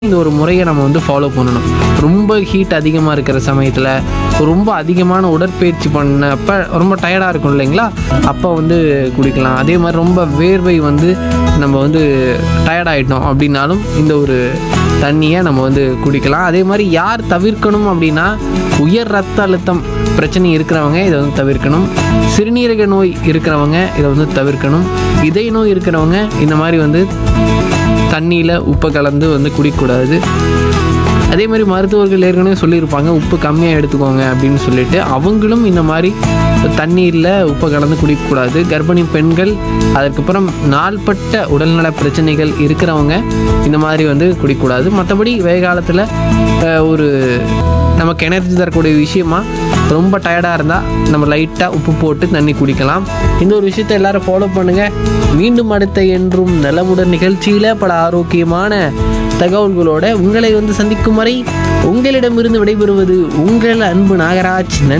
இந்த ஒரு முறையை நம்ம வந்து ஃபாலோ பண்ணணும் ரொம்ப ஹீட் அதிகமாக இருக்கிற சமயத்தில் ரொம்ப அதிகமான உடற்பயிற்சி பண்ணப்ப ரொம்ப டயர்டாக இருக்கும் இல்லைங்களா அப்போ வந்து குடிக்கலாம் அதே மாதிரி ரொம்ப வேர்வை வந்து நம்ம வந்து டயர்டாயிட்டோம் அப்படின்னாலும் இந்த ஒரு தண்ணியை நம்ம வந்து குடிக்கலாம் அதே மாதிரி யார் தவிர்க்கணும் அப்படின்னா உயர் ரத்த அழுத்தம் பிரச்சனை இருக்கிறவங்க இதை வந்து தவிர்க்கணும் சிறுநீரக நோய் இருக்கிறவங்க இதை வந்து தவிர்க்கணும் இதய நோய் இருக்கிறவங்க இந்த மாதிரி வந்து தண்ணியில் உப்பை கலந்து வந்து குடிக்கக்கூடாது அதே மாதிரி மருத்துவர்கள் ஏற்கனவே சொல்லியிருப்பாங்க உப்பு கம்மியாக எடுத்துக்கோங்க அப்படின்னு சொல்லிட்டு அவங்களும் இந்த மாதிரி தண்ணீரில் உப்பை கலந்து குடிக்கக்கூடாது கர்ப்பிணி பெண்கள் அதுக்கப்புறம் நாள்பட்ட உடல்நல பிரச்சனைகள் இருக்கிறவங்க இந்த மாதிரி வந்து குடிக்கக்கூடாது மற்றபடி வெய காலத்தில் ஒரு நமக்கு எனர்ஜி தரக்கூடிய விஷயமா ரொம்ப டயர்டாக இருந்தால் நம்ம லைட்டாக உப்பு போட்டு தண்ணி குடிக்கலாம் இந்த ஒரு விஷயத்தை எல்லாரும் ஃபாலோ பண்ணுங்கள் மீண்டும் அடுத்த என்றும் நலமுடன் நிகழ்ச்சியில் பல ஆரோக்கியமான தகவல்களோட உங்களை வந்து சந்திக்கும் வரை உங்களிடமிருந்து விடைபெறுவது உங்கள் அன்பு நாகராஜ் நன்றி